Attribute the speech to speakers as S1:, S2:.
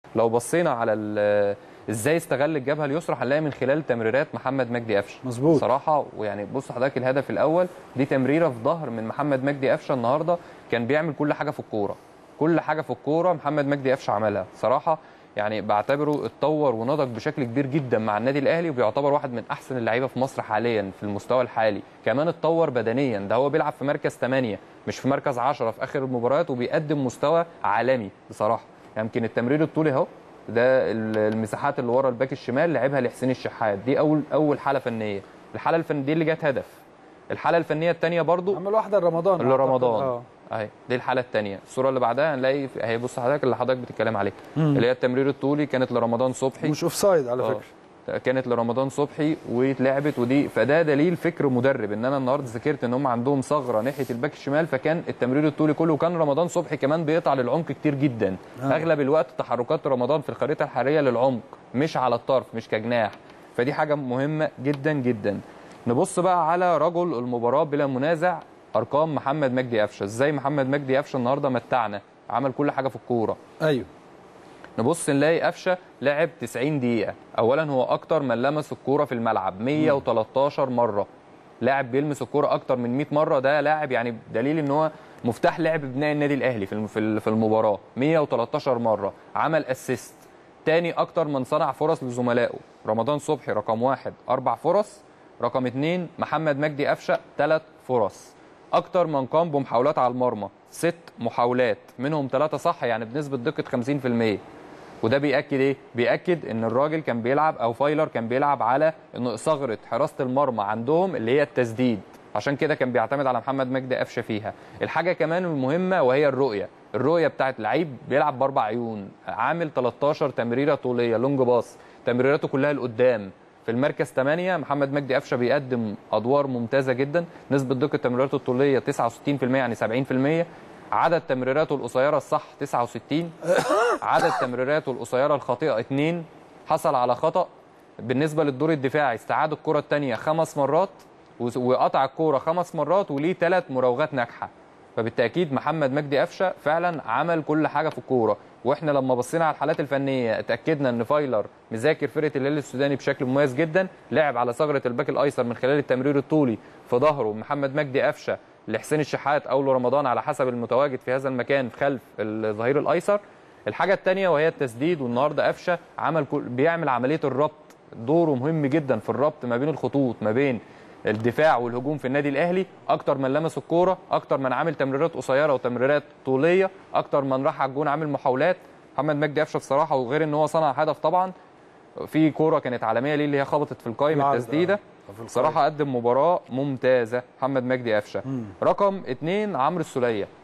S1: لو بصينا على ال- ازاي استغل الجبهه اليسرى هنلاقي من خلال تمريرات محمد مجدي قفشه
S2: مظبوط.
S1: صراحه ويعني بص حضرتك الهدف الاول دي تمريره في ظهر من محمد مجدي قفشه النهارده كان بيعمل كل حاجه في الكوره كل حاجه في الكوره محمد مجدي قفشه عملها صراحه يعني بعتبره اتطور ونضج بشكل كبير جدا مع النادي الاهلي وبيعتبر واحد من احسن اللعيبه في مصر حاليا في المستوى الحالي كمان اتطور بدنيا ده هو بيلعب في مركز 8 مش في مركز 10 في اخر المباريات وبيقدم مستوى عالمي بصراحه يمكن التمرير الطولي اهو ده ال- المساحات اللي ورا الباك الشمال لعبها لحسين الشحات دي اول اول حاله فنيه الحاله الفنيه دي اللي جت هدف الحاله الفنيه الثانيه برضو
S2: عمل واحده لرمضان
S1: اللي
S2: أعتقد.
S1: رمضان
S2: اه
S1: اهي دي الحاله الثانيه الصوره اللي بعدها هنلاقي في- اهي بص حضرتك اللي حضرتك بتتكلم عليها اللي هي التمرير الطولي كانت لرمضان صبحي
S2: مش اوف سايد على
S1: آه.
S2: فكره
S1: كانت لرمضان صبحي واتلعبت ودي فده دليل فكر مدرب ان انا النهارده ذاكرت ان هم عندهم ثغره ناحيه الباك الشمال فكان التمرير الطولي كله وكان رمضان صبحي كمان بيقطع للعمق كتير جدا
S2: آه.
S1: اغلب الوقت تحركات رمضان في الخريطه الحراريه للعمق مش على الطرف مش كجناح فدي حاجه مهمه جدا جدا نبص بقى على رجل المباراه بلا منازع ارقام محمد مجدي قفشه ازاي محمد مجدي قفشه النهارده متعنا عمل كل حاجه في الكوره
S2: ايوه
S1: نبص نلاقي قفشه لعب 90 دقيقة، أولاً هو أكتر من لمس الكورة في الملعب 113 مرة. لاعب بيلمس الكورة أكتر من 100 مرة ده لاعب يعني دليل إن هو مفتاح لعب بناء النادي الأهلي في الم- في ال- في المباراة 113 مرة، عمل أسيست. تاني أكتر من صنع فرص لزملائه، رمضان صبحي رقم واحد أربع فرص، رقم اثنين محمد مجدي قفشه ثلاث فرص. اكتر من قام بمحاولات على المرمى ست محاولات منهم ثلاثه صح يعني بنسبه دقه 50% وده بياكد ايه بياكد ان الراجل كان بيلعب او فايلر كان بيلعب على ان ثغره حراسه المرمى عندهم اللي هي التسديد عشان كده كان بيعتمد على محمد مجدي قفشه فيها الحاجه كمان المهمه وهي الرؤيه الرؤيه بتاعت لعيب بيلعب باربع عيون عامل 13 تمريره طوليه لونج باص تمريراته كلها لقدام في المركز 8 محمد مجدي قفشه بيقدم ادوار ممتازه جدا نسبه دقه تمريراته الطوليه 69% يعني 70% عدد تمريراته القصيره الصح 69 عدد تمريراته القصيره الخاطئه 2 حصل على خطا بالنسبه للدور الدفاعي استعاد الكره الثانيه خمس مرات وس- وقطع الكوره خمس مرات وليه ثلاث مراوغات ناجحه فبالتاكيد محمد مجدي قفشه فعلا عمل كل حاجه في الكوره واحنا لما بصينا على الحالات الفنيه اتاكدنا ان فايلر مذاكر فرقه الهلال السوداني بشكل مميز جدا لعب على ثغره الباك الايسر من خلال التمرير الطولي في ظهره محمد مجدي قفشه لحسين الشحات او لرمضان على حسب المتواجد في هذا المكان خلف الظهير الايسر الحاجه الثانيه وهي التسديد والنهارده قفشه عمل كل بيعمل عمليه الربط دوره مهم جدا في الربط ما بين الخطوط ما بين الدفاع والهجوم في النادي الاهلي اكتر من لمس الكوره اكتر من عامل تمريرات قصيره وتمريرات طوليه اكتر من راح على الجون عامل محاولات محمد مجدي قفشه بصراحه وغير ان هو صنع هدف طبعا في كوره كانت عالميه ليه اللي هي خبطت في القايم
S2: العارضة،
S1: التسديده
S2: في القايم.
S1: صراحه قدم مباراه ممتازه محمد مجدي قفشه رقم اثنين عمرو السوليه